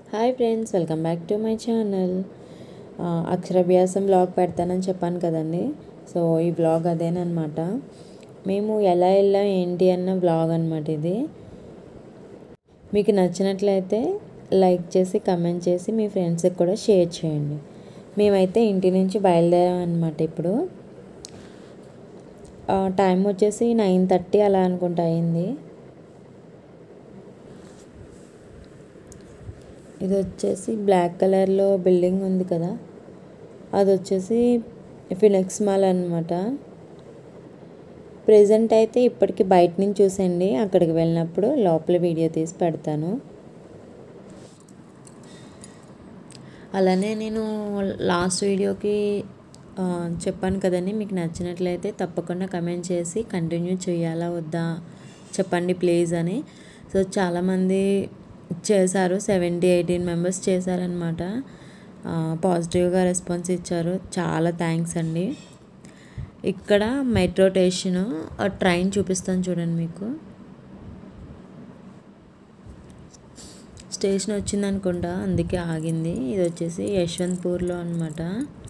hi friends welcome back to my channel అక్షరాభ్యాసం blog పెడతానని చెప్పాను కదండి సో ఈ బ్లాగ్ అదేనమాట మేము ఎలా వెళ్ళాం ఏంటి అన్న బ్లాగ్ అనమాట ఇది మీకు నచ్చినట్లయితే లైక్ చేసి కమెంట్ చేసి మీ ఫ్రెండ్స్కి కూడా షేర్ చేయండి మేమైతే ఇంటి నుంచి బయలుదేరాం అనమాట ఇప్పుడు టైం వచ్చేసి నైన్ థర్టీ అలా అనుకుంటా అయింది ఇది వచ్చేసి బ్లాక్ కలర్లో బిల్డింగ్ ఉంది కదా అది వచ్చేసి ఫినిక్స్ మాల్ అనమాట ప్రజెంట్ అయితే ఇప్పటికి బయట నుంచి చూసండి అక్కడికి వెళ్ళినప్పుడు లోపల వీడియో తీసి పెడతాను అలానే నేను లాస్ట్ వీడియోకి చెప్పాను కదండి మీకు నచ్చినట్లయితే తప్పకుండా కమెంట్ చేసి కంటిన్యూ చేయాలా వద్దా చెప్పండి ప్లీజ్ అని సో చాలామంది చేశారు సెవెంటీ ఎయిటీన్ మెంబర్స్ చేశారనమాట పాజిటివ్గా రెస్పాన్స్ ఇచ్చారు చాలా థ్యాంక్స్ అండి ఇక్కడ మెట్రో స్టేషన్ ట్రైన్ చూపిస్తాను చూడండి మీకు స్టేషన్ వచ్చింది అనుకుంటా అందుకే ఆగింది ఇది వచ్చేసి యశ్వంత్పూర్లో అనమాట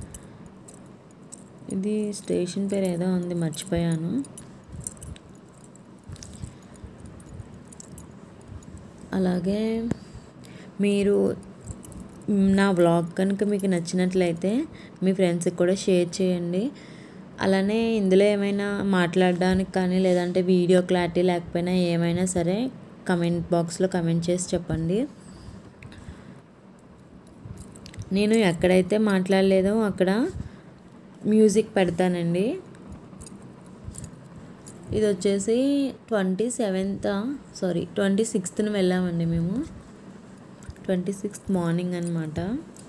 ఇది స్టేషన్ పేరు ఏదో ఉంది మర్చిపోయాను అలాగే మీరు నా వ్లాగ్ కనుక మీకు నచ్చినట్లయితే మీ ఫ్రెండ్స్కి కూడా షేర్ చేయండి అలానే ఇందులో ఏమైనా మాట్లాడడానికి కానీ లేదంటే వీడియో క్లారిటీ లేకపోయినా ఏమైనా సరే కమెంట్ బాక్స్లో కమెంట్ చేసి చెప్పండి నేను ఎక్కడైతే మాట్లాడలేదో అక్కడ మ్యూజిక్ పెడతానండి ఇది వచ్చేసి ట్వంటీ సెవెంత్ సారీ ట్వంటీ సిక్స్త్న వెళ్ళామండి మేము ట్వంటీ సిక్స్త్ మార్నింగ్ అనమాట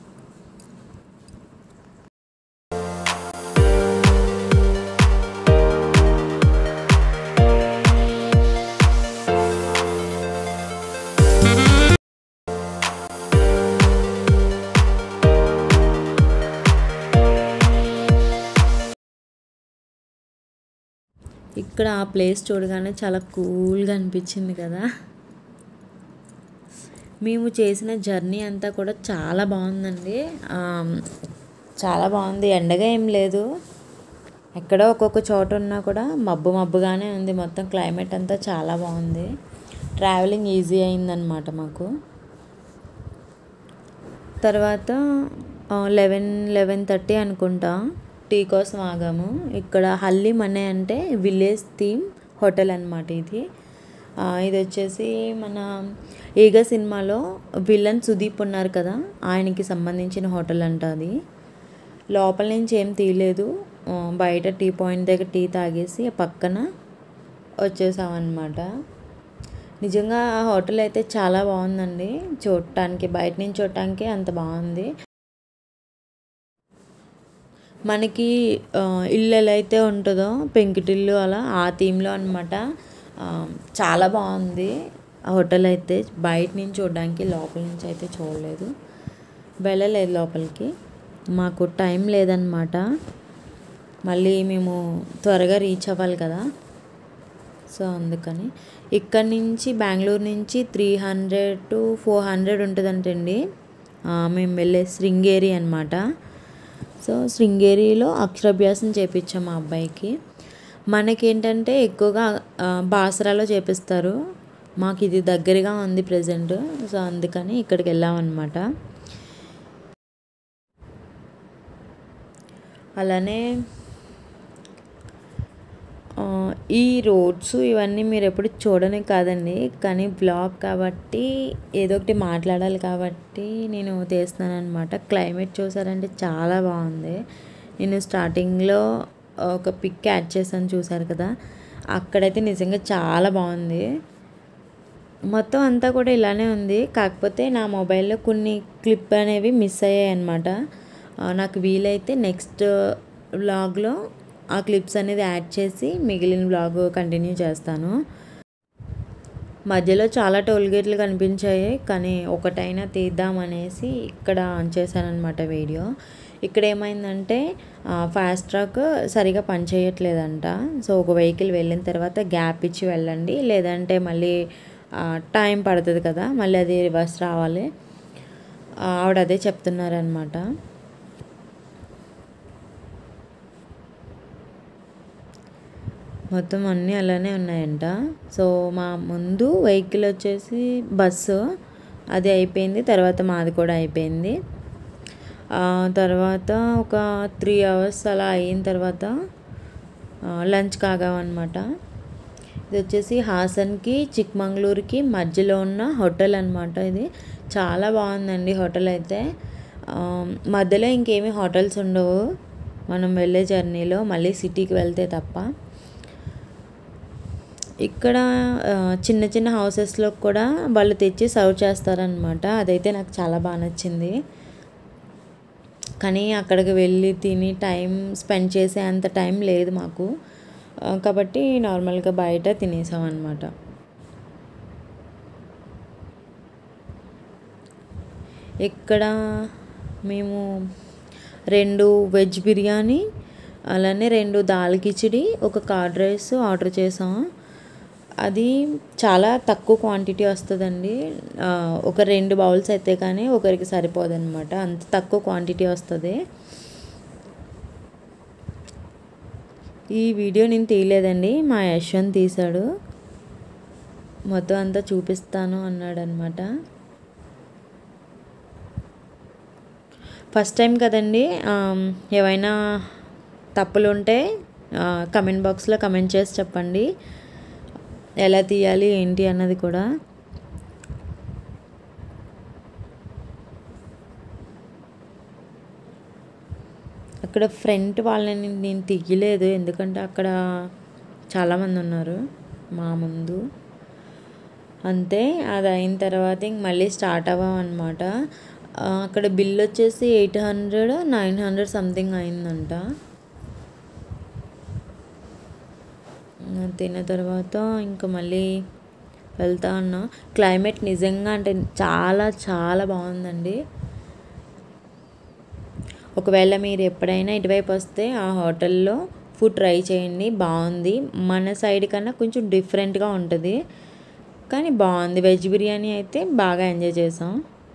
ఇక్కడ ఆ ప్లేస్ చూడగానే చాలా కూల్గా అనిపించింది కదా మేము చేసిన జర్నీ అంతా కూడా చాలా బాగుందండి చాలా బాగుంది ఎండగా ఏం లేదు ఎక్కడో ఒక్కొక్క చోట ఉన్నా కూడా మబ్బు మబ్బుగానే ఉంది మొత్తం క్లైమేట్ అంతా చాలా బాగుంది ట్రావెలింగ్ ఈజీ అయిందనమాట మాకు తర్వాత లెవెన్ లెవెన్ థర్టీ అనుకుంటా టీ కోసం ఆగాము ఇక్కడ హల్లి మనే అంటే విలేజ్ థీమ్ హోటల్ అనమాట ఇది ఇది వచ్చేసి మన ఈగ సినిమాలో విలన్ సుదీప్ ఉన్నారు కదా ఆయనకి సంబంధించిన హోటల్ అంట అది లోపల నుంచి ఏం తీయలేదు బయట టీ పాయింట్ దగ్గర టీ తాగేసి పక్కన వచ్చేసామన్నమాట నిజంగా ఆ హోటల్ అయితే చాలా బాగుందండి చూడటానికి బయట నుంచి చూడటానికి అంత బాగుంది మనకి ఇల్లు ఎలా అయితే ఉంటుందో పెంకుటిల్లు అలా ఆ థీమ్లో అనమాట చాలా బాగుంది ఆ హోటల్ అయితే బయట నుంచి చూడడానికి లోపల నుంచి అయితే చూడలేదు వెళ్ళలేదు లోపలికి మాకు టైం లేదనమాట మళ్ళీ మేము త్వరగా రీచ్ అవ్వాలి కదా సో అందుకని ఇక్కడ నుంచి బెంగళూరు నుంచి three hundred to four hundred ఉంటుందంటండి మేము వెళ్ళే శృంగేరి అనమాట సో శృంగేరిలో అక్షరాభ్యాసం చేపించాం మా అబ్బాయికి మనకేంటంటే ఎక్కువగా బాసరాలో చేపిస్తారు మాకు ఇది దగ్గరగా ఉంది ప్రజెంట్ సో అందుకని ఇక్కడికి వెళ్ళామన్నమాట అలానే ఈ రోడ్స్ ఇవన్నీ మీరు ఎప్పుడు చూడని కాదండి కానీ బ్లాగ్ కాబట్టి ఏదో ఒకటి మాట్లాడాలి కాబట్టి నేను తీస్తున్నాను అనమాట క్లైమేట్ చూసారంటే చాలా బాగుంది నేను స్టార్టింగ్లో ఒక పిక్ యాడ్ చేశాను చూసారు కదా అక్కడైతే నిజంగా చాలా బాగుంది మొత్తం అంతా కూడా ఇలానే ఉంది కాకపోతే నా మొబైల్లో కొన్ని క్లిప్ అనేవి మిస్ అయ్యాయి అనమాట నాకు వీలైతే నెక్స్ట్ వ్లాగ్లో ఆ క్లిప్స్ అనేది యాడ్ చేసి మిగిలిన బ్లాగ్ కంటిన్యూ చేస్తాను మధ్యలో చాలా టోల్గేట్లు కనిపించాయి కానీ ఒకటైనా తీద్దామనేసి ఇక్కడ ఆన్ చేశానమాట వీడియో ఇక్కడ ఏమైందంటే ఫాస్ట్ ట్రాక్ సరిగా పనిచేయట్లేదంట సో ఒక వెహికల్ వెళ్ళిన తర్వాత గ్యాప్ ఇచ్చి వెళ్ళండి లేదంటే మళ్ళీ టైం పడుతుంది కదా మళ్ళీ అది రివర్స్ రావాలి ఆవిడ అదే చెప్తున్నారనమాట మొత్తం అన్నీ అలానే ఉన్నాయంట సో మా ముందు వెహికల్ వచ్చేసి బస్సు అది అయిపోయింది తర్వాత మాది కూడా అయిపోయింది ఆ తర్వాత ఒక త్రీ అవర్స్ అలా అయిన తర్వాత లంచ్ కాగామన్నమాట ఇది వచ్చేసి హాసన్కి చిక్మంగళూరుకి మధ్యలో ఉన్న హోటల్ అనమాట ఇది చాలా బాగుందండి హోటల్ అయితే ఆ, మధ్యలో ఇంకేమీ హోటల్స్ ఉండవు మనం వెళ్ళే జర్నీలో మళ్ళీ సిటీకి వెళ్తే తప్ప ఇక్కడ ఆ, చిన్న చిన్న హౌసెస్లో కూడా వాళ్ళు తెచ్చి సర్వ్ చేస్తారనమాట అదైతే నాకు చాలా బాగా నచ్చింది కానీ అక్కడికి వెళ్ళి తిని టైం స్పెండ్ చేసే అంత టైం లేదు మాకు ఆ, కాబట్టి నార్మల్గా బయట తినేసాం అనమాట ఇక్కడ మేము రెండు వెజ్ బిర్యానీ అలానే రెండు దాల్ కిచిడి ఒక కర్డ్ రైస్ ఆర్డర్ చేసాం అది చాలా తక్కువ క్వాంటిటీ వస్తుందండి ఆ, ఒక రెండు బౌల్స్ అయితే కానీ ఒకరికి సరిపోదన్నమాట అంత తక్కువ క్వాంటిటీ వస్తుంది ఈ వీడియో నేను తీయలేదండి మా యశ్వంత్ తీశాడు మొత్తం అంతా చూపిస్తాను అన్నాడు అనమాట ఫస్ట్ టైం కదండి ఆమ్, ఏవైనా తప్పులు ఉంటే కమెంట్ బాక్స్లో కమెంట్ చేసి చెప్పండి ఎలా తీయాలి ఏంటి అన్నది కూడా అక్కడ ఫ్రంట్ వాళ్ళని నేను తీయలేదు ఎందుకంటే అక్కడ చాలామంది ఉన్నారు మా ముందు అంతే అది అయిన తర్వాత ఇంక మళ్ళీ స్టార్ట్ అవ్వమన్నమాట ఆ, అక్కడ బిల్ వచ్చేసి eight hundred nine hundred something అయిందంట ఆ, తిన్న తర్వాత ఇంకా మళ్ళీ వెళ్తా ఉన్నా క్లైమేట్ నిజంగా అంటే చాలా చాలా బాగుందండి ఒకవేళ మీరు ఎప్పుడైనా ఇటువైపు వస్తే ఆ హోటల్లో ఫుడ్ ట్రై చేయండి బాగుంది మన సైడ్ కన్నా కొంచెం డిఫరెంట్గా ఉంటుంది కానీ బాగుంది వెజ్ బిర్యానీ అయితే బాగా ఎంజాయ్ చేసాం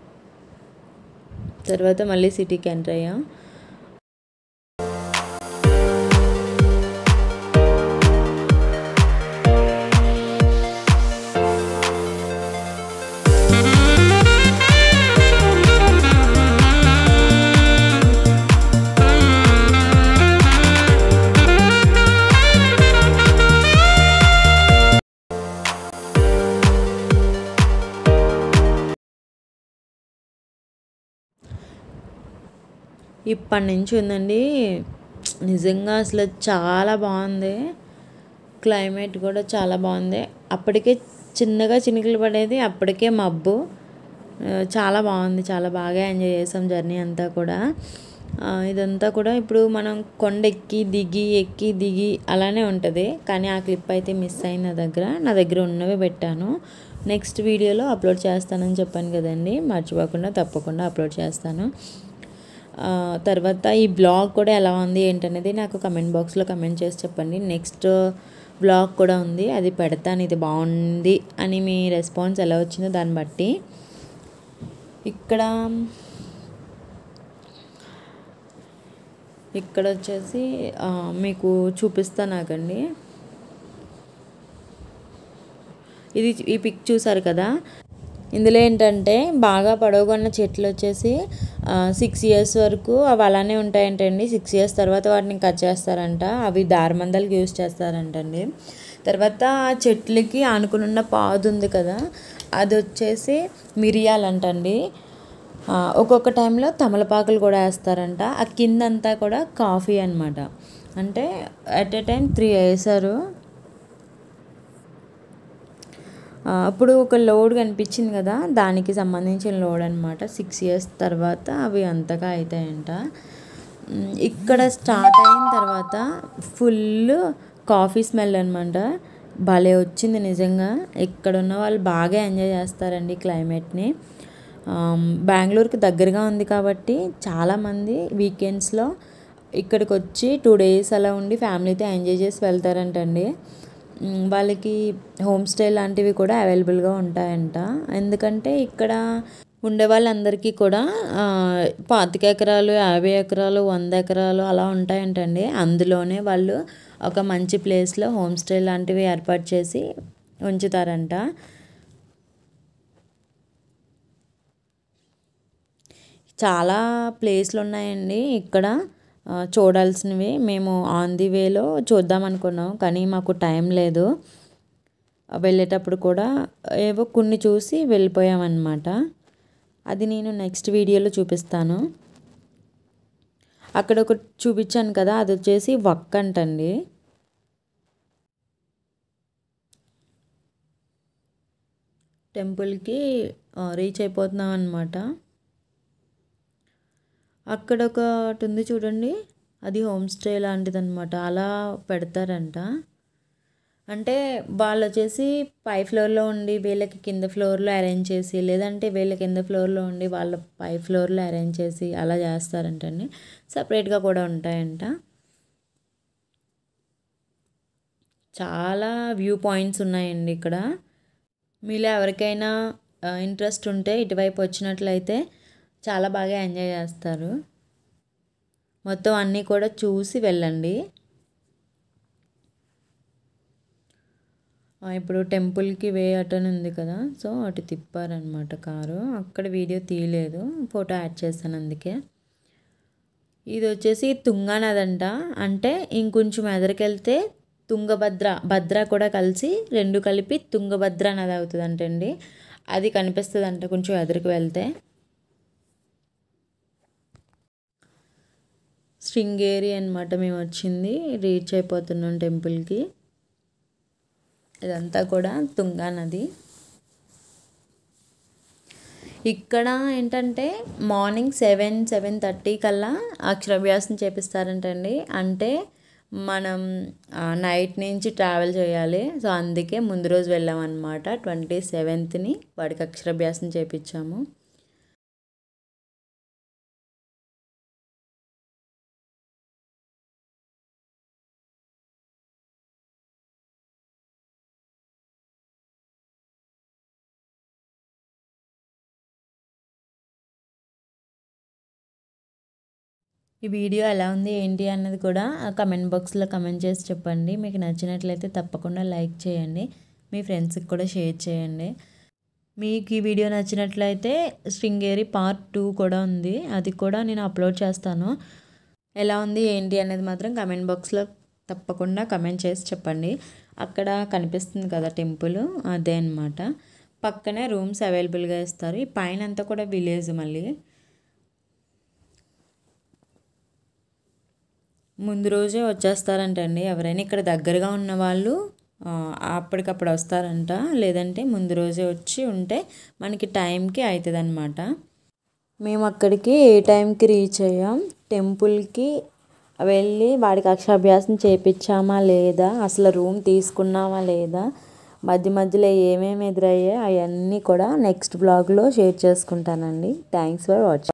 తర్వాత మళ్ళీ సిటీకి ఎంటర్ అయ్యాం ఇప్పటి నుంచి ఉందండి నిజంగా అసలు చాలా బాగుంది క్లైమేట్ కూడా చాలా బాగుంది అప్పటికే చిన్నగా చినుకులు పడేది అప్పటికే మబ్బు ఆ, చాలా బాగుంది చాలా బాగా ఎంజాయ్ చేసాం జర్నీ అంతా కూడా ఆ, ఇదంతా కూడా ఇప్పుడు మనం కొండ ఎక్కి దిగి ఎక్కి దిగి అలానే ఉంటుంది కానీ ఆ క్లిప్ అయితే మిస్ అయింది నా దగ్గర నా దగ్గర ఉన్నవి పెట్టాను నెక్స్ట్ వీడియోలో అప్లోడ్ చేస్తానని చెప్పాను కదండి మర్చిపోకుండా తప్పకుండా అప్లోడ్ చేస్తాను ఆ, తర్వాత ఈ బ్లాగ్ కూడా ఎలా ఉంది ఏంటనేది నాకు కమెంట్ బాక్స్లో కమెంట్ చేసి చెప్పండి నెక్స్ట్ బ్లాగ్ కూడా ఉంది అది పెడతాను ఇది బాగుంది అని మీ రెస్పాన్స్ ఎలా వచ్చిందో దాన్ని బట్టి ఇక్కడ ఇక్కడ వచ్చేసి ఆ, మీకు చూపిస్తాను నాకండి ఇది ఈ పిక్ చూసారు కదా ఇందులో ఏంటంటే బాగా పొడవుగా చెట్లు వచ్చేసి సిక్స్ ఇయర్స్ వరకు అవి అలానే ఉంటాయంటండి సిక్స్ ఇయర్స్ తర్వాత వాటిని కట్ చేస్తారంట అవి దారమందలకి యూస్ చేస్తారంటండి తర్వాత ఆ చెట్లకి ఆనుకుని ఉన్న పాదు ఉంది కదా అది వచ్చేసి మిరియాలంటండి ఆ, ఒక్కొక్క టైంలో తమలపాకులు కూడా వేస్తారంట ఆ కిందంతా కూడా కాఫీ అన్నమాట అంటే అట్ ఏ టైం త్రీ వేసారు ఆ, అప్పుడు ఒక లోడ్ కనిపించింది కదా దానికి సంబంధించిన లోడ్ అనమాట సిక్స్ ఇయర్స్ తర్వాత అవి అంతగా అవుతాయంట ఉమ్, ఇక్కడ స్టార్ట్ అయిన తర్వాత ఫుల్ కాఫీ స్మెల్ అనమాట భలే వచ్చింది నిజంగా ఇక్కడ ఉన్న వాళ్ళు బాగా ఎంజాయ్ చేస్తారండి క్లైమేట్ని ఆమ్, బెంగళూరుకి దగ్గరగా ఉంది కాబట్టి చాలామంది వీకెండ్స్లో ఇక్కడికి వచ్చి టూ డేస్ అలా ఉండి ఫ్యామిలీతో ఎంజాయ్ చేసి వెళ్తారంటండి మ్, వాళ్ళకి హోమ్ స్టే లాంటివి కూడా అవైలబుల్గా ఉంటాయంట ఎందుకంటే ఇక్కడ ఉండే వాళ్ళందరికీ కూడా ఆ, పాతిక ఎకరాలు యాభై ఎకరాలు వంద ఎకరాలు అలా ఉంటాయంటండి అందులోనే వాళ్ళు ఒక మంచి ప్లేస్లో హోమ్ స్టే లాంటివి ఏర్పాటు చేసి ఉంచుతారంట చాలా ప్లేస్లు ఉన్నాయండి ఇక్కడ ఆ, చూడాల్సినవి మేము ఆన్ ది వేలో చూద్దాం అనుకున్నాం కానీ మాకు టైం లేదు వెళ్ళేటప్పుడు కూడా ఏవో కొన్ని చూసి వెళ్ళిపోయామన్నమాట అది నేను నెక్స్ట్ వీడియోలో చూపిస్తాను అక్కడ ఒక చూపించాను కదా అది వచ్చేసి వక్ అంటండి టెంపుల్కి రీచ్ అయిపోతున్నాం అనమాట అక్కడ ఒకటి ఉంది చూడండి అది హోమ్ స్టే లాంటిది అనమాట అలా పెడతారంట అంటే వాళ్ళు వచ్చేసి పై ఫ్లోర్లో ఉండి వీళ్ళకి కింద ఫ్లోర్లో అరేంజ్ చేసి లేదంటే వీళ్ళ కింద ఫ్లోర్లో ఉండి వాళ్ళ పై ఫ్లోర్లో అరేంజ్ చేసి అలా చేస్తారంటండి సపరేట్గా కూడా ఉంటాయంట చాలా వ్యూ పాయింట్స్ ఉన్నాయండి ఇక్కడ మీలో ఎవరికైనా ఇంట్రెస్ట్ ఉంటే ఇటువైపు వచ్చినట్లయితే చాలా బాగా ఎంజాయ్ చేస్తారు మొత్తం అన్నీ కూడా చూసి వెళ్ళండి ఆ, ఇప్పుడు టెంపుల్కి వే అటని ఉంది కదా సో అటు తిప్పారనమాట కారు అక్కడ వీడియో తీయలేదు ఫోటో యాడ్ చేశాను అందుకే ఇది వచ్చేసి తుంగా నది అంట అంటే ఇంకొంచెం ఎదరికెళ్తే తుంగభద్ర భద్ర కూడా కలిసి రెండు కలిపి తుంగభద్ర నది అవుతుంది అంటండి అది కనిపిస్తుంది అంట కొంచెం ఎదురుకు వెళ్తే శృంగేరి అనమాట మేము వచ్చింది రీచ్ అయిపోతున్నాం టెంపుల్కి ఇదంతా కూడా తుంగా నది ఇక్కడ ఏంటంటే మార్నింగ్ సెవెన్ సెవెన్ థర్టీ కల్లా అక్షరాభ్యాసం చేపిస్తారంటండి అంటే మనం నైట్ నుంచి ట్రావెల్ చేయాలి సో అందుకే ముందు రోజు వెళ్ళామన్నమాట ట్వంటీ సెవెంత్ని వాడికి అక్షరాభ్యాసం చేపించాము ఈ వీడియో ఎలా ఉంది ఏంటి అన్నది కూడా కమెంట్ బాక్స్లో కమెంట్ చేసి చెప్పండి మీకు నచ్చినట్లయితే తప్పకుండా లైక్ చేయండి మీ ఫ్రెండ్స్కి కూడా షేర్ చేయండి మీకు ఈ వీడియో నచ్చినట్లయితే శృంగేరి పార్ట్ టూ కూడా ఉంది అది కూడా నేను అప్లోడ్ చేస్తాను ఎలా ఉంది ఏంటి అనేది మాత్రం కమెంట్ బాక్స్లో తప్పకుండా కమెంట్ చేసి చెప్పండి అక్కడ కనిపిస్తుంది కదా టెంపుల్ అదే అనమాట పక్కనే రూమ్స్ అవైలబుల్గా ఇస్తారు ఈ పైన అంతా కూడా విలేజ్ మళ్ళీ ముందు రోజే వచ్చేస్తారంటండి ఎవరైనా ఇక్కడ దగ్గరగా ఉన్న వాళ్ళు ఆ, అప్పటికప్పుడు వస్తారంట లేదంటే ముందు రోజే వచ్చి ఉంటే మనకి టైంకి అవుతుంది అనమాట మేము అక్కడికి ఏ టైంకి రీచ్ అయ్యాం టెంపుల్కి వెళ్ళి వాడికి అక్షాభ్యాసం చేపించామా లేదా అసలు రూమ్ తీసుకున్నామా లేదా మధ్య మధ్యలో ఏమేమి ఎదురయ్యాయి అవన్నీ కూడా నెక్స్ట్ బ్లాగ్లో షేర్ చేసుకుంటానండి థ్యాంక్స్ ఫర్ వాచింగ్